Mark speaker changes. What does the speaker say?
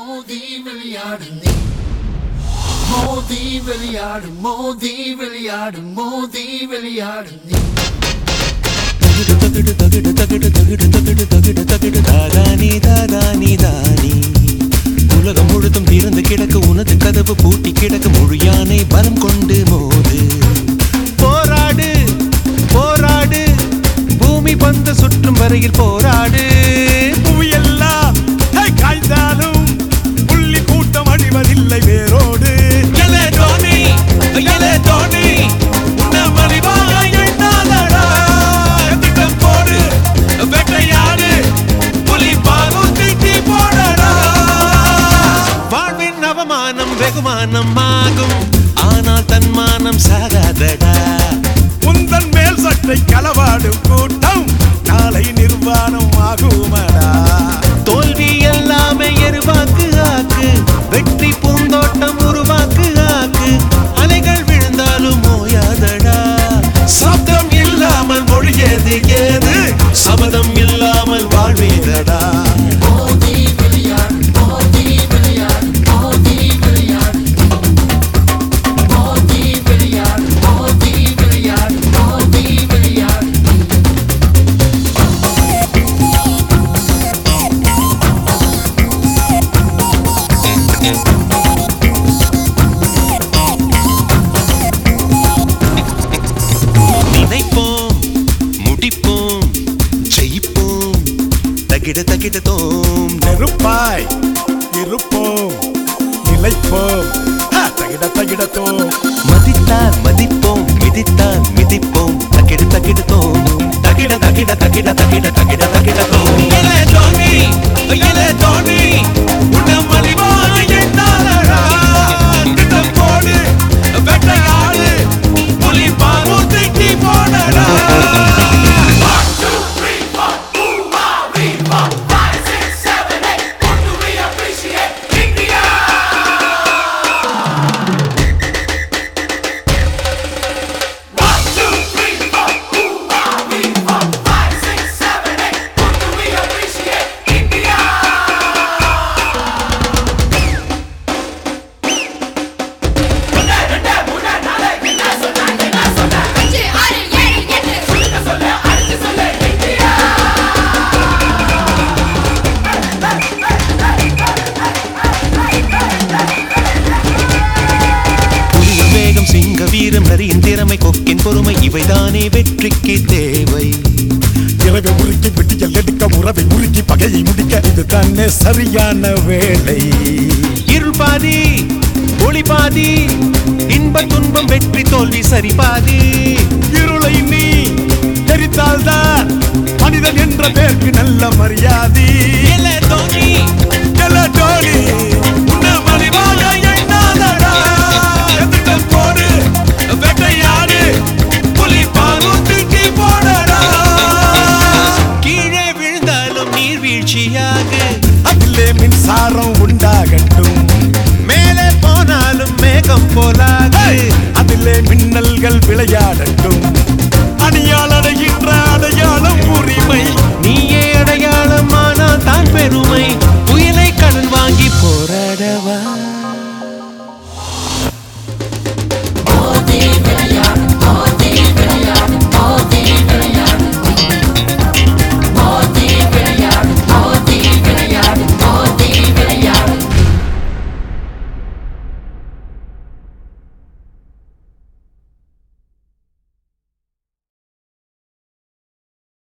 Speaker 1: மோதி விளையாடு நீ மோதி விளையாடு மோதி விளையாடு மோதி விளையாடு நீ
Speaker 2: தகிடு தகிடு தகிடு தகிடு தகிடு தகிடு தகிடு தகிடு தாதானி தாதானி தானி உலகம் முழுதும் திறந்து கிடக்கு உனது கதவு பூட்டி கிடக்கு முழு யானை பலம் கொண்டு மோது போராடு போராடு பூமி பந்து சுற்றும் வரையில் போராடு
Speaker 3: புவியெல்லாம் ஹே, காய்ந்தாலும் புள்ளி கூட்டம் அடிவதில்லை வேரோடு
Speaker 2: எலே தோனி எலே தோனி உன்னை மலிவாய் எண்ணாதடா திட்டம் போடு வேட்டையாடு புலி பாலும் திட்டி போடடா வாழ்வின் அவமானம் வெகுமானம் ஆகும் ஆனால் தன்மானம் சாகாதடா
Speaker 3: உந்தன் மேல் சட்டை களவாடும் கூட்டம் நாளை நிர்வாணம் ஆகுமடா
Speaker 2: தோல்வி எல்லாமே எருவாக்கு ஆக்கு வெற்றி பூந்தோட்டம் உருவாக்கு ஆக்கு அலைகள் விழுந்தாலும் ஓயாதடா சப்தம் இல்லாமல் மொழியது ஏது சபதம் இல்லாமல் வாழ்வேதடா
Speaker 1: மோதி விளையாடு மோதி விளையாடு மோதி விளையாடு மோதி விளையாடு மோதி விளையாடு மோதி விளையாடு
Speaker 2: நினைப்போம் முடிப்போம் ஜெயிப்போம் தகிட தகிட தோம்
Speaker 3: நெருப்பாய் இருப்போம் நிலைப்போம் ஹ, தகிட தகிடத்தோம்
Speaker 2: மதித்தால் மதிப்போம் மிதித்தால் மிதிப்போம் தகிட தகிட தோம் தகிட தகிட தகிட தகிட தகிட தகிட தோம் எலே தோனி எலே தோனி உன்னை மலிவாய் எண்ணாதடா திட்டம் போடு வெட்டையாடு புலி பாலும் திட்டி போடடா
Speaker 4: அஞ்சு ஆறு ஏழு எட்டு
Speaker 2: புலியின் வேகம் சிங்க வீரம் நரியின் திறமை கொக்கின் பொறுமை இவைதானே வெற்றிக்கு தேவை
Speaker 3: இரவை முறுக்கி விட்டியல் எடுக்க உறவை முறுக்கி பகையை முடிக்க இது தானே சரியான வேலை
Speaker 2: இருள் பாதி ஒளி பாதி இன்ப துன்பம் வெற்றி தோல்வி சரி பாதி
Speaker 3: இருளை நீ எரித்தால்தான் மனிதன் என்ற பேருக்கு நல்ல மரியாதை
Speaker 2: எலே தோனி
Speaker 3: எல டோலி